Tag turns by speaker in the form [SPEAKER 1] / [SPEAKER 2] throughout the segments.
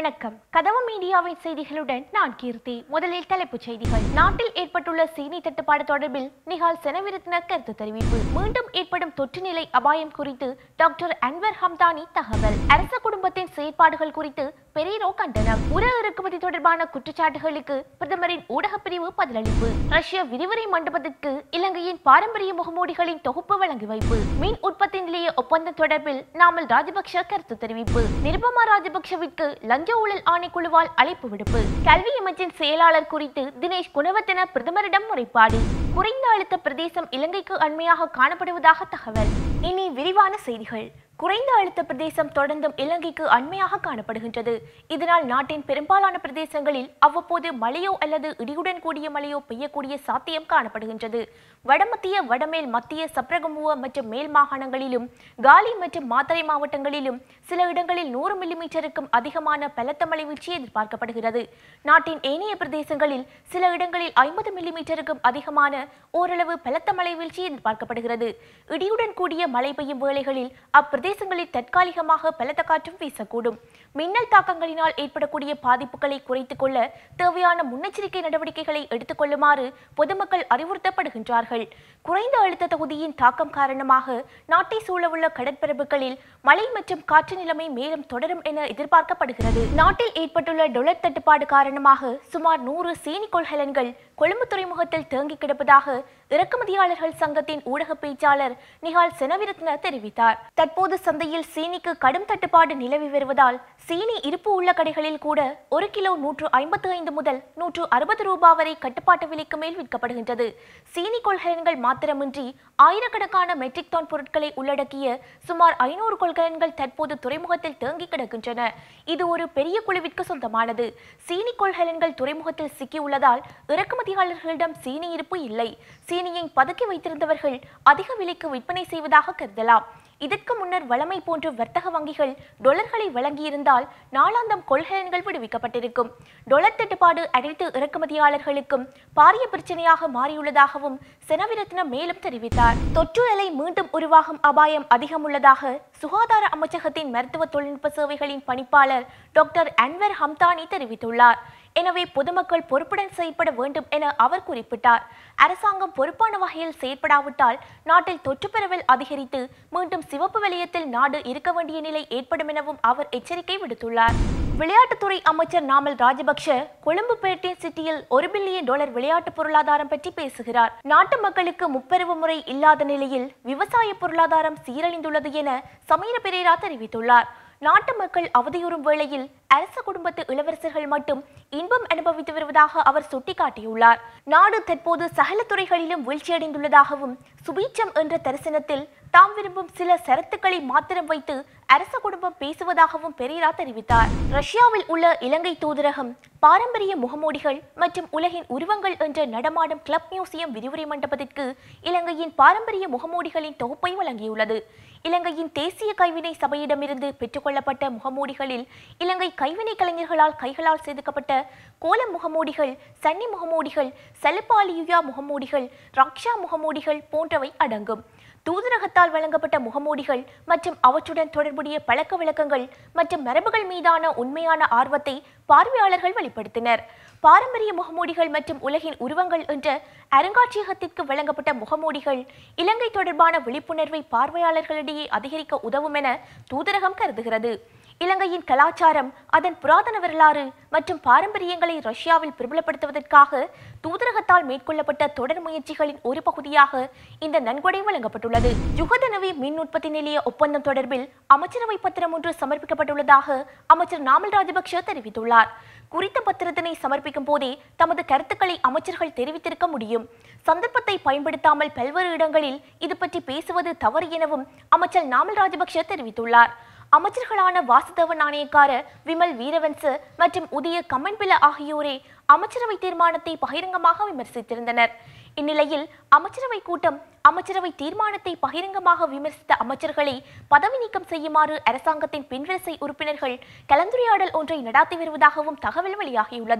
[SPEAKER 1] வணக்கம் கதவு மீடியாவின் செய்திகளுடன் நான் கீர்த்தி முதலில் தலைப்புச் செய்திகள் நாட்டில் ஏற்பட்டுள்ள சீனி தட்டுப்பாடு தொடர்பில் நிகால் செனவிரத்ன கருத்து தெரிவிப்பு மீண்டும் ஏற்படும் தொற்று நிலை அபாயம் குறித்து டாக்டர் அன்வர் ஹம்தானி தகவல் அரச குடும்பத்தின் செயற்பாடுகள் குறித்து பெரீரோ கண்டனம் உர இறக்குமதி தொடர்பான குற்றச்சாட்டுகளுக்கு பிரதமரின் ஊடகப் பிரிவு பதிலளிப்பு ரஷ்ய விரிவுரை மண்டபத்திற்கு இலங்கையின் பாரம்பரிய முகமூடிகளின் தொகுப்பு வழங்கி வைப்பு மீன் உற்பத்தி நிலைய ஒப்பந்தம் தொடர்பில் நாமல் ராஜபக்ஷ கருத்து தெரிவிப்பு நிருபமா ராஜபக்ஷவிற்கு லஞ்ச ஊழல் ஆணைக்குழுவால் அழைப்பு விடுப்பு கல்வி அமைச்சின் செயலாளர் குறித்து தினேஷ் குணவர்த்தன பிரதமரிடம் முறைப்பாடு குறைந்த அழுத்த பிரதேசம் இலங்கைக்கு அண்மையாக காணப்படுவதாக தகவல் இனி விரிவான செய்திகள் குறைந்த அழுத்த பிரதேசம் தொடர்ந்தும் இலங்கைக்கு அண்மையாக காணப்படுகின்றது இதனால் நாட்டின் பெரும்பாலான பிரதேசங்களில் அவ்வப்போது மழையோ அல்லது இடியுடன் கூடிய மழையோ பெய்யக்கூடிய சாத்தியம் காணப்படுகின்றது வடமத்திய வடமேல் மத்திய சப்ரகமுவ மற்றும் மேல் மாகாணங்களிலும் காலி மற்றும் மாத்தறை மாவட்டங்களிலும் சில இடங்களில் நூறு மில்லிமீட்டருக்கும் அதிகமான பலத்த மழை வீழ்ச்சி எதிர்பார்க்கப்படுகிறது நாட்டின் ஏனைய பிரதேசங்களில் சில இடங்களில் ஐம்பது மில்லிமீட்டருக்கும் அதிகமான ஓரளவு பலத்த மழை வீழ்ச்சி எதிர்பார்க்கப்படுகிறது இடியுடன் கூடிய மழை பெய்யும் வேளைகளில் அப்பிரதேசங்களில் தற்காலிகமாக பலத்த காற்றும் வீசக்கூடும் மின்னல் தாக்கங்களினால் ஏற்படக்கூடிய பாதிப்புகளை குறைத்துக் கொள்ள தேவையான முன்னெச்சரிக்கை நடவடிக்கைகளை எடுத்துக் கொள்ளுமாறு பொதுமக்கள் அறிவுறுத்தப்படுகின்றார்கள் குறைந்த அழுத்த தொகுதியின் தாக்கம் காரணமாக நாட்டை சூழவுள்ள கடற்பரப்புகளில் மழை மற்றும் காற்று நிலைமை மேலும் தொடரும் என எதிர்பார்க்கப்படுகிறது நாட்டில் ஏற்பட்டுள்ள டொலர் தட்டுப்பாடு காரணமாக சுமார் நூறு சீனி கொள்கலன்கள் கொழும்பு துறைமுகத்தில் தேங்கி கிடப்பதாக இறக்குமதியாளர்கள் சங்கத்தின் ஊடக பேச்சாளர் நிகால் செனவிரத்ன தெரிவித்தார் தற்போது சந்தையில் சீனிக்கு கடும் தட்டுப்பாடு நிலவி வருவதால் சீனி இருப்பு உள்ள கடைகளில் கூட ஒரு கிலோ நூற்று ஐம்பத்து ஐந்து முதல் நூற்று அறுபது ரூபாய் வரை கட்டுப்பாட்டு விலைக்கு மேல் விற்கப்படுகின்றது சீனி கொள்கலன்கள் மாத்திரமின்றி ஆயிரக்கணக்கான மெட்ரிக் டன் பொருட்களை உள்ளடக்கிய சுமார் ஐநூறு கொள்கலன்கள் தற்போது துறைமுகத்தில் தேங்கி கிடக்கின்றன இது ஒரு பெரிய குழுவிற்கு சொந்தமானது சீனி கொள்கலன்கள் துறைமுகத்தில் சிக்கியுள்ளதால் இறக்குமதியாளர்களிடம் சீனி இருப்பு இல்லை சீனியை பதுக்கி வைத்திருந்தவர்கள் அதிக விலைக்கு விற்பனை செய்வதாக கருதலாம் இதற்கு முன்னர் வளமை போன்ற வர்த்தக வங்கிகள் டொலர்களை வழங்கியிருந்தால் நாளாந்தம் கொள்கலன்கள் விடுவிக்கப்பட்டிருக்கும் டொலர் தட்டுப்பாடு அனைத்து இறக்குமதியாளர்களுக்கும் பாரிய பிரச்சனையாக மாறியுள்ளதாகவும் செனவிரத்ன மேலும் தெரிவித்தார் தொற்று அலை மீண்டும் உருவாகும் அபாயம் அதிகம் உள்ளதாக சுகாதார அமைச்சகத்தின் மருத்துவ தொழில்நுட்ப சேவைகளின் பணிப்பாளர் டாக்டர் அன்வர் ஹம்தானி தெரிவித்துள்ளார் எனவே பொதுமக்கள் பொறுப்புடன் செயல்பட வேண்டும் என அவர் குறிப்பிட்டார் அரசாங்கம் பொறுப்பான வகையில் செயற்படாவிட்டால் நாட்டில் தொற்று பரவல் அதிகரித்து மீண்டும் சிவப்பு வலயத்தில் நாடு இருக்க வேண்டிய நிலை ஏற்படும் எனவும் அவர் எச்சரிக்கை விடுத்துள்ளார் விளையாட்டுத்துறை அமைச்சர் நாமல் ராஜபக்ஷ கொழும்பு பேட்டை சிட்டியில் ஒரு பில்லியன் டாலர் விளையாட்டு பொருளாதாரம் பற்றி பேசுகிறார் நாட்டு மக்களுக்கு முப்பருவ முறை இல்லாத நிலையில் விவசாய பொருளாதாரம் சீரழிந்துள்ளது என சமீர பெரேரா தெரிவித்துள்ளார் நாட்டு மக்கள் அவதியுறும் வேளையில் அரச குடும்பத்து இளவரசர்கள் மட்டும் இன்பம் அனுபவித்து வருவதாக அவர் சுட்டிக்காட்டியுள்ளார் நாடு தற்போது சகல துறைகளிலும் வீழ்ச்சியடைந்துள்ளதாகவும் சுபீட்சம் என்ற தரிசனத்தில் தாம் விரும்பும் சில சரத்துக்களை மாத்திரம் வைத்து அரச குடும்பம் பேசுவதாகவும் பெரேரா தெரிவித்தார் ரஷ்யாவில் உள்ள இலங்கை தூதரகம் பாரம்பரிய முகமூடிகள் மற்றும் உலகின் உருவங்கள் என்ற நடமாடும் கிளப் மியூசியம் விரிவுரை மண்டபத்திற்கு இலங்கையின் பாரம்பரிய முகமூடிகளின் தொகுப்பை வழங்கியுள்ளது இலங்கையின் தேசிய கைவினை சபையிடமிருந்து பெற்றுக்கொள்ளப்பட்ட முகமூடிகளில் இலங்கை கைவினை கலைஞர்களால் கைகளால் செதுக்கப்பட்ட கோல முகமூடிகள் சன்னி முகமூடிகள் சலுப்பாலியுயா முகமூடிகள் ரக்ஷா முகமூடிகள் போன்றவை அடங்கும் தூதரகத்தால் வழங்கப்பட்ட முகமூடிகள் மற்றும் அவற்றுடன் தொடர்புடைய பழக்க வழக்கங்கள் மற்றும் மரபுகள் மீதான உண்மையான ஆர்வத்தை பார்வையாளர்கள் வெளிப்படுத்தினர் பாரம்பரிய முகமூடிகள் மற்றும் உலகின் உருவங்கள் என்ற அருங்காட்சியகத்திற்கு வழங்கப்பட்ட முகமூடிகள் இலங்கை தொடர்பான விழிப்புணர்வை பார்வையாளர்களிடையே அதிகரிக்க உதவும் என தூதரகம் கருதுகிறது இலங்கையின் கலாச்சாரம் அதன் புராதன வரலாறு மற்றும் பாரம்பரியங்களை ரஷ்யாவில் பிரபலப்படுத்துவதற்காக தூதரகத்தால் மேற்கொள்ளப்பட்ட தொடர் முயற்சிகளின் ஒரு பகுதியாக இந்த நன்கொடை வழங்கப்பட்டுள்ளது ஜுகதனவி மின் உற்பத்தி நிலைய ஒப்பந்தம் தொடர்பில் அமைச்சரவை பத்திரம் ஒன்று சமர்ப்பிக்கப்பட்டுள்ளதாக அமைச்சர் நாமல் ராஜபக்ஷ தெரிவித்துள்ளார் குறித்த பத்திரத்தினை சமர்ப்பிக்கும் போதே தமது கருத்துக்களை அமைச்சர்கள் தெரிவித்திருக்க முடியும் சந்தர்ப்பத்தை பயன்படுத்தாமல் பல்வேறு இடங்களில் இது பற்றி பேசுவது தவறு எனவும் அமைச்சர் நாமல் ராஜபக்ஷ தெரிவித்துள்ளார் அமைச்சர்களான வாசுதேவ நாணயக்கார விமல் வீரவன்ச மற்றும் உதய கம்மன்பில ஆகியோரே அமைச்சரவை தீர்மானத்தை பகிரங்கமாக விமர்சித்திருந்தனர் இந்நிலையில் அமைச்சரவை கூட்டம் அமைச்சரவை தீர்மானத்தை பகிரங்கமாக விமர்சித்த அமைச்சர்களை பதவி நீக்கம் செய்யுமாறு அரசாங்கத்தின் பின்வரிசை உறுப்பினர்கள் கலந்துரையாடல் ஒன்றை நடாத்தி வருவதாகவும் தகவல் வெளியாகியுள்ளது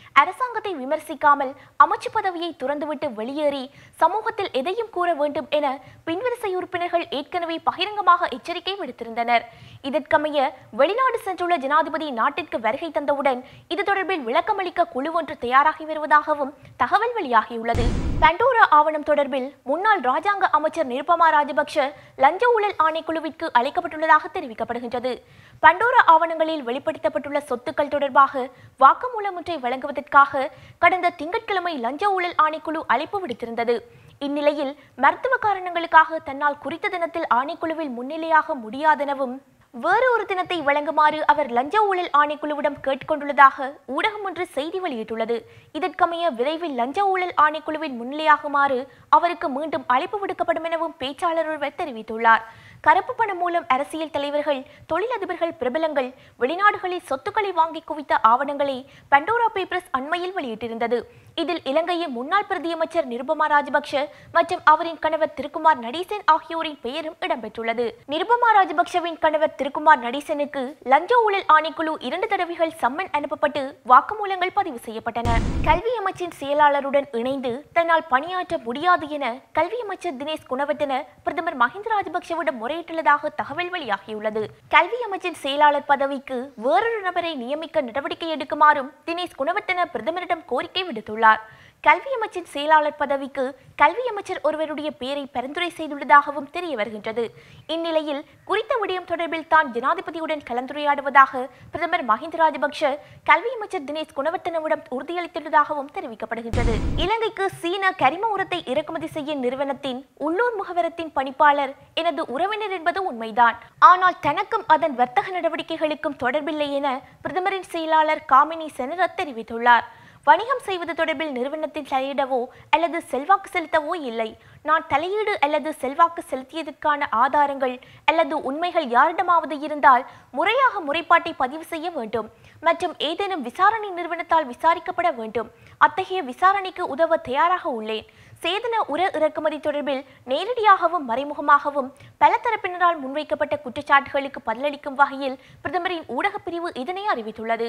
[SPEAKER 1] அரசாங்கத்தை விமர்சிக்காமல் அமைச்சு பதவியை துறந்துவிட்டு வெளியேறி சமூகத்தில் எதையும் கூற வேண்டும் என பின்வரிசை உறுப்பினர்கள் ஏற்கனவே பகிரங்கமாக எச்சரிக்கை விடுத்திருந்தனர் இதற்கமைய வெளிநாடு சென்றுள்ள ஜனாதிபதி நாட்டிற்கு வருகை தந்தவுடன் இது தொடர்பில் விளக்கமளிக்க குழு ஒன்று தயாராகி வருவதாகவும் தகவல் வெளியாகியுள்ளது பண்டோரா ஆவணம் தொடர்பில் முன்னாள் ராஜாங்க அமைச்சர் நிருபமா ராஜபக்ஷ லஞ்ச ஊழல் ஆணைக்குழுவிற்கு அழைக்கப்பட்டுள்ளதாக தெரிவிக்கப்படுகின்றது பண்டோரா ஆவணங்களில் வெளிப்படுத்தப்பட்டுள்ள சொத்துக்கள் தொடர்பாக வாக்குமூலம் ஒன்றை வழங்குவதற்காக கடந்த திங்கட்கிழமை லஞ்ச ஊழல் ஆணைக்குழு அழைப்பு விடுத்திருந்தது இந்நிலையில் மருத்துவ காரணங்களுக்காக தன்னால் குறித்த தினத்தில் ஆணைக்குழுவில் முன்னிலையாக முடியாதெனவும் வேறு ஒரு தினத்தை வழங்குமாறு அவர் லஞ்ச ஊழல் ஆணைக்குழுவிடம் கேட்டுக்கொண்டுள்ளதாக ஊடகம் ஒன்று செய்தி வெளியிட்டுள்ளது இதற்கமைய விரைவில் லஞ்ச ஊழல் ஆணைக்குழுவின் முன்னிலையாகுமாறு அவருக்கு மீண்டும் அழைப்பு விடுக்கப்படும் எனவும் பேச்சாளர் ஒருவர் தெரிவித்துள்ளார் கருப்பு பணம் மூலம் அரசியல் தலைவர்கள் தொழிலதிபர்கள் பிரபலங்கள் வெளிநாடுகளில் சொத்துக்களை வாங்கி குவித்த ஆவணங்களை பண்டோரா பேப்பர்ஸ் அண்மையில் வெளியிட்டிருந்தது இதில் இலங்கையின் முன்னாள் பிரதியமைச்சர் நிருபமா ராஜபக்ஷ மற்றும் அவரின் கணவர் திருக்குமார் நடீசன் ஆகியோரின் பெயரும் இடம்பெற்றுள்ளது நிருபமா ராஜபக்ஷவின் கணவர் திருக்குமார் நடீசனுக்கு லஞ்ச ஊழல் ஆணைக்குழு இரண்டு தடவைகள் சம்மன் அனுப்பப்பட்டு வாக்குமூலங்கள் பதிவு செய்யப்பட்டன கல்வி அமைச்சின் செயலாளருடன் இணைந்து தன்னால் பணியாற்ற முடியாது என கல்வி அமைச்சர் தினேஷ் குணவர்த்தன பிரதமர் மஹிந்த ராஜபக்ஷவிடம் முறையிட்டுள்ளதாக தகவல் வெளியாகியுள்ளது கல்வி அமைச்சின் செயலாளர் பதவிக்கு வேறொரு நபரை நியமிக்க நடவடிக்கை எடுக்குமாறும் தினேஷ் குணவர்த்தன பிரதமரிடம் கோரிக்கை விடுத்துள்ளார் கல்வி அமைச்சின் செயலாளர் பதவிக்கு கல்வி அமைச்சர் ஒருவருடைய பெயரை பரிந்துரை செய்துள்ளதாகவும் தெரிய வருகின்றது இந்நிலையில் குறித்த விடயம் தொடர்பில் தான் ஜனாதிபதியுடன் கலந்துரையாடுவதாக பிரதமர் மஹிந்த ராஜபக்ஷ கல்வி அமைச்சர் தினேஷ் குணவர்த்தனவிடம் உறுதியளித்துள்ளதாகவும் தெரிவிக்கப்படுகின்றது இலங்கைக்கு சீன கரிம உரத்தை இறக்குமதி செய்யும் நிறுவனத்தின் உள்ளூர் முகவரத்தின் பணிப்பாளர் எனது உறவினர் என்பது உண்மைதான் ஆனால் தனக்கும் அதன் வர்த்தக நடவடிக்கைகளுக்கும் தொடர்பில்லை என பிரதமரின் செயலாளர் காமினி செனரத் தெரிவித்துள்ளார் வணிகம் செய்வது தொடர்பில் நிறுவனத்தில் தலையிடவோ அல்லது செல்வாக்கு செலுத்தவோ இல்லை நான் தலையீடு அல்லது செல்வாக்கு செலுத்தியதற்கான ஆதாரங்கள் அல்லது உண்மைகள் யாரிடமாவது இருந்தால் முறையாக முறைப்பாட்டை பதிவு செய்ய வேண்டும் மற்றும் ஏதேனும் விசாரணை நிறுவனத்தால் விசாரிக்கப்பட வேண்டும் அத்தகைய விசாரணைக்கு உதவ தயாராக உள்ளேன் சேதன உர இறக்குமதி தொடர்பில் நேரடியாகவும் மறைமுகமாகவும் பல தரப்பினரால் முன்வைக்கப்பட்ட குற்றச்சாட்டுகளுக்கு பதிலளிக்கும் வகையில் பிரதமரின் ஊடகப் பிரிவு இதனை அறிவித்துள்ளது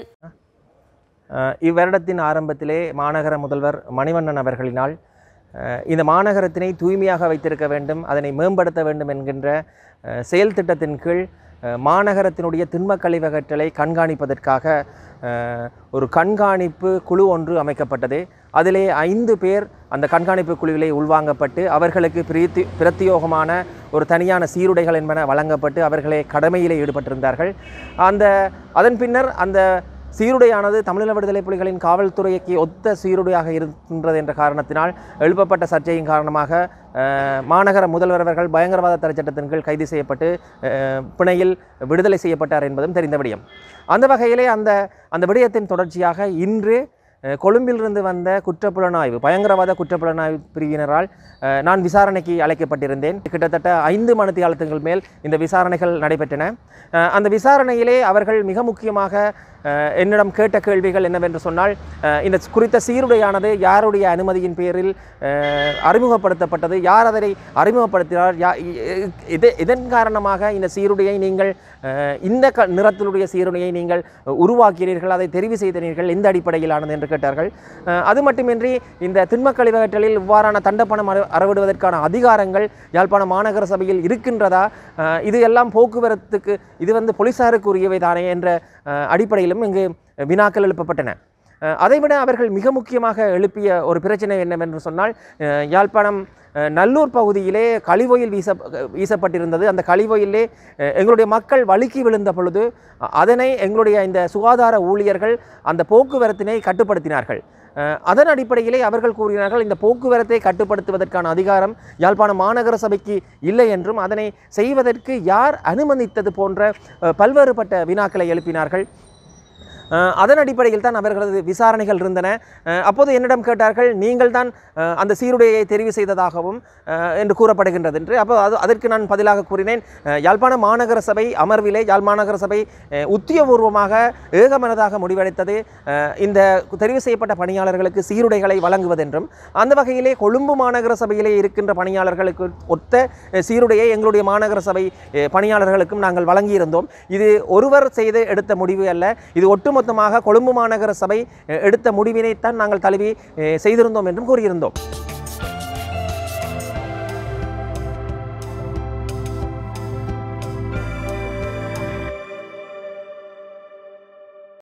[SPEAKER 2] அஹ் இவ்வருடத்தின் ஆரம்பத்திலே மாநகர முதல்வர் மணிவண்ணன் அவர்களினால் அஹ் இந்த மாநகரத்தினை தூய்மையாக வைத்திருக்க வேண்டும் அதனை மேம்படுத்த வேண்டும் என்கின்ற அஹ் செயல் திட்டத்தின் கீழ் அஹ் மாநகரத்தினுடைய திண்மக் கழிவகற்றலை கண்காணிப்பதற்காக அஹ் ஒரு கண்காணிப்பு குழு ஒன்று அமைக்கப்பட்டது அதிலே ஐந்து பேர் அந்த கண்காணிப்பு குழுவிலே உள்வாங்கப்பட்டு அவர்களுக்கு பிரீத்தி பிரத்தியோகமான ஒரு தனியான சீருடைகள் என்பன வழங்கப்பட்டு அவர்களே கடமையிலே ஈடுபட்டிருந்தார்கள் அந்த அதன் பின்னர் அந்த சீருடையானது தமிழீழ விடுதலை புலிகளின் காவல்துறைக்கு ஒத்த சீருடையாக இருக்கின்றது என்ற காரணத்தினால் எழுப்பப்பட்ட சர்ச்சையின் காரணமாக அஹ், மாநகர முதல்வர் அவர்கள் பயங்கரவாத தடை சட்டத்தின் கீழ் கைது செய்யப்பட்டு அஹ், பிணையில் விடுதலை செய்யப்பட்டார் என்பதும் தெரிந்த விடயம் அந்த வகையிலே அந்த அந்த விடயத்தின் தொடர்ச்சியாக இன்று அஹ், கொழும்பிலிருந்து வந்த குற்றப்புலனாய்வு பயங்கரவாத குற்றப்புலனாய்வு பிரிவினரால் அஹ், நான் விசாரணைக்கு அழைக்கப்பட்டிருந்தேன் கிட்டத்தட்ட ஐந்து மணித்தியாலத்துங்கள் மேல் இந்த விசாரணைகள் நடைபெற்றன அஹ், அந்த விசாரணையிலே அவர்கள் மிக முக்கியமாக அஹ், என்னிடம் கேட்ட கேள்விகள் என்னவென்று சொன்னால் அஹ், இந்த குறித்த சீருடையானது யாருடைய அனுமதியின் பேரில் அஹ், அறிமுகப்படுத்தப்பட்டது யார் அதனை அறிமுகப்படுத்தினார் யா இ- இ- இது இதன் காரணமாக இந்த சீருடையை நீங்கள் அஹ், இந்த க நிறத்தினுடைய சீருடையை நீங்கள் உருவாக்கினீர்கள் அதை தெரிவு செய்தனீர்கள் எந்த அடிப்படையிலானது என்று கேட்டார்கள் அஹ், அது மட்டுமின்றி இந்த திண்மக் கழிவகற்றலில் இவ்வாறான தண்டப்பணம் அற அறவிடுவதற்கான அதிகாரங்கள் யாழ்ப்பாண மாநகர சபையில் இருக்கின்றதா அஹ், இது எல்லாம் போக்குவரத்துக்கு இது வந்து போலீசாருக்கு உரியவை தானே என்ற அஹ், அடிப்படையிலும் இங்கு வினாக்கள் எழுப்பப்பட்டன அஹ், அதைவிட அவர்கள் மிக முக்கியமாக எழுப்பிய ஒரு பிரச்சனை என்னவென்று சொன்னால் அஹ், யாழ்ப்பாணம் அஹ், நல்லூர் பகுதியிலே கழிவொயில் வீச வீசப்பட்டிருந்தது அந்த கழிவொயிலே அஹ், எங்களுடைய மக்கள் வழுக்கி விழுந்த பொழுது அ- அதனை எங்களுடைய இந்த சுகாதார ஊழியர்கள் அந்த போக்குவரத்தினை கட்டுப்படுத்தினார்கள் அஹ், அதன் அடிப்படையிலே அவர்கள் கூறினார்கள் இந்த போக்குவரத்தை கட்டுப்படுத்துவதற்கான அதிகாரம் யாழ்ப்பாண மாநகர சபைக்கு இல்லை என்றும் அதனை செய்வதற்கு யார் அனுமதித்தது போன்ற அஹ், பல்வேறுபட்ட வினாக்களை எழுப்பினார்கள் அஹ், அதன் அடிப்படையில் தான் அவர்களது விசாரணைகள் இருந்தன அஹ், அப்போது என்னிடம் கேட்டார்கள் நீங்கள் தான் அஹ், அந்த சீருடையை தெரிவு செய்ததாகவும் அஹ், என்று கூறப்படுகின்றது என்று அப்போ அது அதற்கு நான் பதிலாக கூறினேன் அஹ், யாழ்ப்பாண மாநகர சபை அமர்விலே யாழ் மாநகர சபை அஹ், உத்தியபூர்வமாக ஏகமனதாக முடிவெடுத்தது அஹ், இந்த தெரிவு செய்யப்பட்ட பணியாளர்களுக்கு சீருடைகளை வழங்குவதென்றும் அந்த வகையிலே கொழும்பு மாநகர சபையிலே இருக்கின்ற பணியாளர்களுக்கு ஒத்த அஹ், சீருடையை எங்களுடைய மாநகர சபை அஹ், பணியாளர்களுக்கும் நாங்கள் வழங்கியிருந்தோம் இது ஒருவர் செய்து எடுத்த முடிவு அல்ல இது ஒட்டுமொத்த ஒட்டுமொத்தமாக கொழும்பு மாநகர சபை அஹ், எடுத்த முடிவினைத்தான் நாங்கள் தழுவி அஹ், செய்திருந்தோம் என்றும் கூறியிருந்தோம்